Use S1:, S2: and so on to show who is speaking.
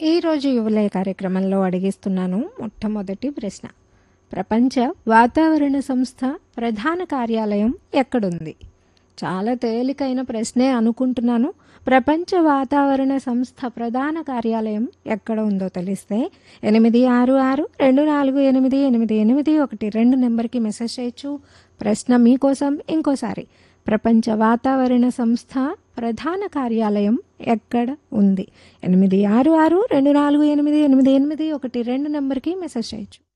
S1: ఈరోజు యువలయ కార్యక్రమంలో అడిగిస్తున్నాను మొట్టమొదటి ప్రశ్న ప్రపంచ వాతావరణ సంస్థ ప్రధాన కార్యాలయం ఎక్కడుంది చాలా తేలికైన ప్రశ్నే అనుకుంటున్నాను ప్రపంచ వాతావరణ సంస్థ ప్రధాన కార్యాలయం ఎక్కడ ఉందో తెలిస్తే ఎనిమిది ఆరు ఆరు రెండు నాలుగు ఎనిమిది ఎనిమిది ఎనిమిది ఒకటి రెండు నెంబర్కి మెసేజ్ చేయొచ్చు ప్రశ్న మీకోసం ఇంకోసారి ప్రపంచ వాతావరణ సంస్థ ప్రధాన కార్యాలయం ఎక్కడ ఉంది ఎనిమిది ఆరు ఆరు రెండు నాలుగు ఎనిమిది ఎనిమిది ఎనిమిది ఒకటి రెండు నెంబర్కి మెసేజ్ చేయొచ్చు